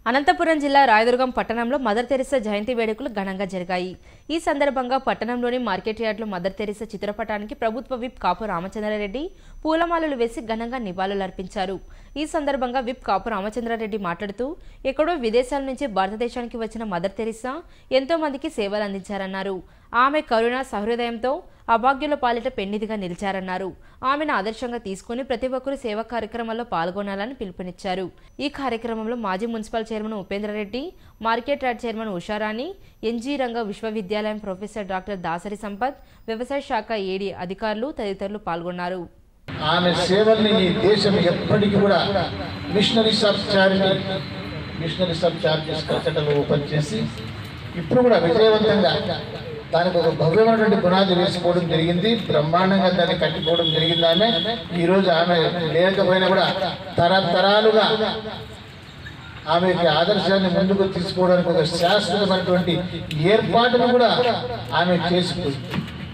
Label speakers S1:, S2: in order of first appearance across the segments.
S1: అనంతపురం జిల్లా రాయదుర్గం పట్టణంలో mother Teresa జయంతి వేడుకలు ఘనంగా జరిగాయి ఈ సందర్భంగా పట్టణంలోని మార్కెట్ యార్డ్లో మదర్ తెరిసా చిత్రపటానికి ప్రభుత్వ విప్ కాపు రామచంద్రారెడ్డి పూలమాలలు వేసి ఘనంగా నివాళులర్పించారు ఈ సందర్భంగా విప్ కాపు రామచంద్రారెడ్డి మాట్లాడుతూ ఎక్కడో విదేశాల నుంచి భారతదేశానికి వచ్చిన మదర్ తెరిసా ఎంతో మందికి సేవలు అందించారన్నారు ఆమె కరుణ సహృదయంతో అభాగ్యుల పాలిట పెన్నిదిగా నిలిచారన్నారు ఆమెను ఆదర్శంగా తీసుకుని ప్రతి ఒక్కరూ సేవా కార్యక్రమాల్లో పాల్గొనాలని పిలుపునిచ్చారు ఈ కార్యక్రమంలో మాజీ municipal chairman Upendra Reddy market yard chairman Usharani NG Ranga విశ్వవిద్యాలయం ప్రొఫెసర్ డాక్టర్ దాసరి సంపత్ వ్యవసాయ శాఖ ఏడీ అధికారులు తదితరులు పాల్గొన్నారు
S2: ఆమె సేవల్ని ఈ దేశం ఎప్పటికీ కూడా missionaries of charity missionaries of charities కట్టడలు ఓపెన్ చేసి ఇప్పుడు కూడా విజయవంతంగా దానికి ఒక భవ్యమైనటువంటి పునాది వేసుకోవడం జరిగింది బ్రహ్మాండంగా దాన్ని కట్టిపోవడం జరిగింది ఆమె ఈ రోజు ఆమె లేకపోయినా కూడా తరతరాలుగా ఆమెకి ఆదర్శాన్ని ముందుకు తీసుకోవడానికి ఒక శాశ్వతమైనటువంటి ఏర్పాటును కూడా ఆమె చేసిపోయింది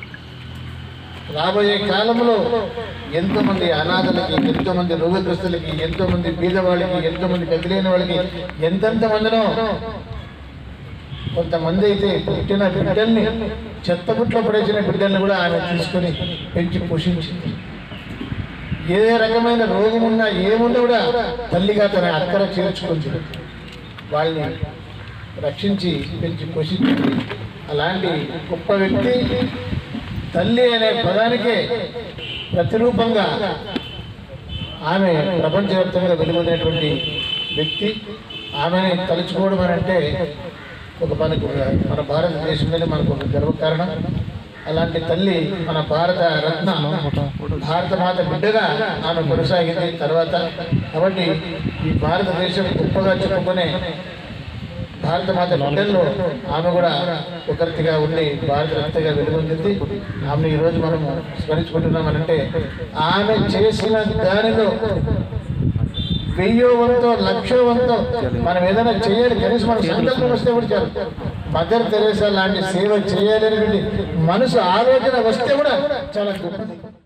S2: రాబోయే కాలంలో ఎంతో మంది అనాథలకి ఎంతో మంది రోగగ్రస్తులకి ఎంతో మంది బీదవాళ్ళకి ఎంతో మంది గతిలేని వాళ్ళకి ఎంతెంత మందినో కొంతమంది అయితే పుట్టిన బిడ్డల్ని చెత్తబుట్లో పడేసిన బిడ్డల్ని కూడా ఆమె తీసుకొని పెంచి పోషించింది ఏ రకమైన రోగం ఉన్నా ఏమున్నా కూడా తల్లిగా తన అక్కర చేర్చుకుంది వాళ్ళని రక్షించి పెంచి పోషించింది అలాంటి గొప్ప వ్యక్తి తల్లి అనే పదానికే ప్రతిరూపంగా ఆమె ప్రపంచవ్యాప్తంగా వెలువడినటువంటి వ్యక్తి ఆమెని తలుచుకోవడం అని అంటే ఒక మనకు ఒక- మన భారతదేశంలోనే మనకు ఒక గర్వకారణం అలాంటి తల్లి మన భారత రత్న భారత మాత బిడ్డగా ఆమె కొనసాగింది తర్వాత కాబట్టి ఈ భారతదేశం గొప్పగా చెప్పుకునే భారత మాత బిడ్డల్లో ఆమె కూడా ఒకరిగా ఉండి భారత రత్నగా వెలుగొందింది ఆమెను ఈరోజు మనము స్మరించుకుంటున్నామనంటే ఆమె చేసిన దానిలో వెయ్యో వంతో లక్షో వంతో మనం ఏదైనా చేయాలి కనీసం మన సంకల్పం వస్తే కూడా చాలు మదర్ తెరేసా లాంటి సేవ చేయాలనేటువంటి మనసు ఆలోచన వస్తే కూడా చాలా గొప్పది